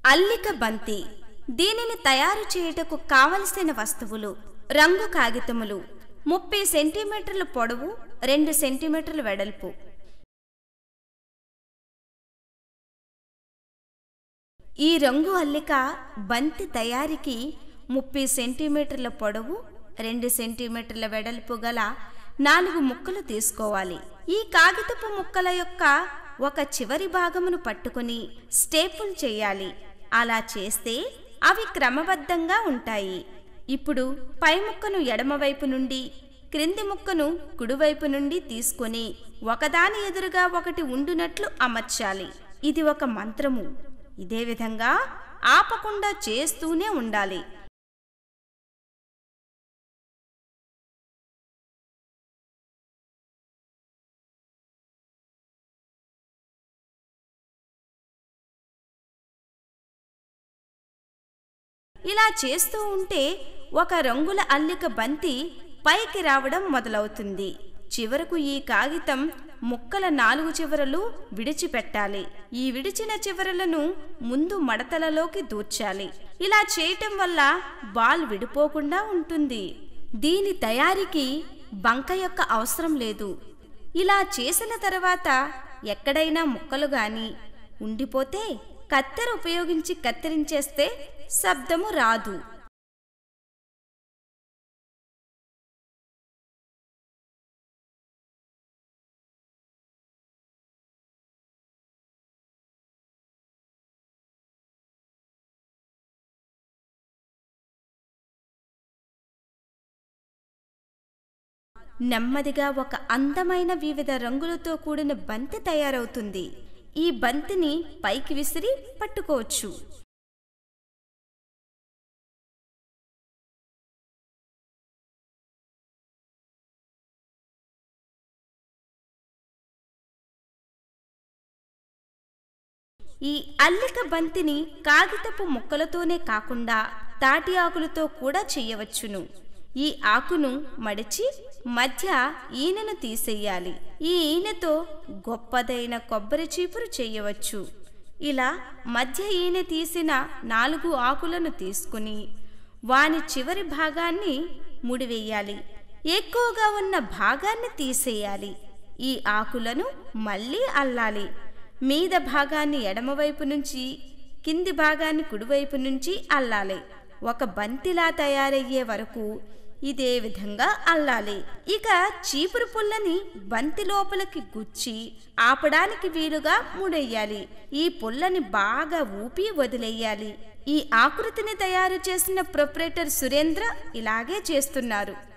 అల్లిక బంతి దీనిని తయారు చేయుటకు కావలసిన వస్తువులు రంగు కాగితములు ముప్పై సెంటీమీటర్ల పొడవు రెండు సెంటీమీటర్ల వెడల్పు ఈ రంగు అల్లిక బంతి తయారీకి ముప్పై సెంటీమీటర్ల పొడవు రెండు సెంటీమీటర్ల వెడల్పు గల నాలుగు ముక్కలు తీసుకోవాలి ఈ కాగితపు ముక్కల యొక్క ఒక చివరి భాగమును పట్టుకుని స్టేపుల్ చేయాలి అలా చేస్తే అవి క్రమబద్ధంగా ఉంటాయి ఇప్పుడు పై ముక్కను ఎడమవైపు నుండి క్రింది ముక్కను కుడివైపు నుండి తీసుకొని ఒకదాని ఎదురుగా ఒకటి ఉండునట్లు అమర్చాలి ఇది ఒక మంత్రము ఇదే విధంగా ఆపకుండా చేస్తూనే ఉండాలి ఇలా చేస్తూ ఉంటే ఒక రంగుల అల్లిక బంతి పైకి రావడం మొదలవుతుంది చివరకు ఈ కాగితం ముక్కల నాలుగు చివరలు విడిచిపెట్టాలి ఈ విడిచిన చివరలను ముందు మడతలలోకి దూర్చాలి ఇలా చేయటం వల్ల బాల్ విడిపోకుండా ఉంటుంది దీని తయారీకి బంక యొక్క అవసరం లేదు ఇలా చేసిన తర్వాత ఎక్కడైనా ముక్కలు గాని ఉండిపోతే కత్తెర ఉపయోగించి కత్తిరించేస్తే శబ్దము రాదు నెమ్మదిగా ఒక అందమైన వివిధ రంగులతో కూడిన బంతి తయారవుతుంది ఈ బంతిని పైకి విసిరి పట్టుకోవచ్చు ఈ అల్లిక బంతిని కాగితపు ముక్కలతోనే కాకుండా తాటి ఆకులతో కూడా చేయవచ్చును ఈ ఆకును మడిచి మధ్య ఈనెను తీసేయాలి ఈ ఈనెతో గొప్పదైన కొబ్బరి చీపురు చేయవచ్చు ఇలా మధ్య ఈనె తీసిన నాలుగు ఆకులను తీసుకుని వాని చివరి భాగాన్ని ముడివేయాలి ఎక్కువగా ఉన్న భాగాన్ని తీసేయాలి ఈ ఆకులను మళ్ళీ అల్లాలి మీద భాగాన్ని ఎడమవైపు నుంచి కింది భాగాన్ని కుడివైపు నుంచి అల్లాలి ఒక బంతిలా తయారయ్యే వరకు ఇదే విధంగా అల్లాలి ఇక చీపురు పుల్లని బంతి లోపలికి గుచ్చి ఆపడానికి వీలుగా ముడెయ్యాలి ఈ పుల్లని బాగా ఊపి వదిలేయాలి ఈ ఆకృతిని తయారు చేసిన ప్రొపరేటర్ సురేంద్ర ఇలాగే చేస్తున్నారు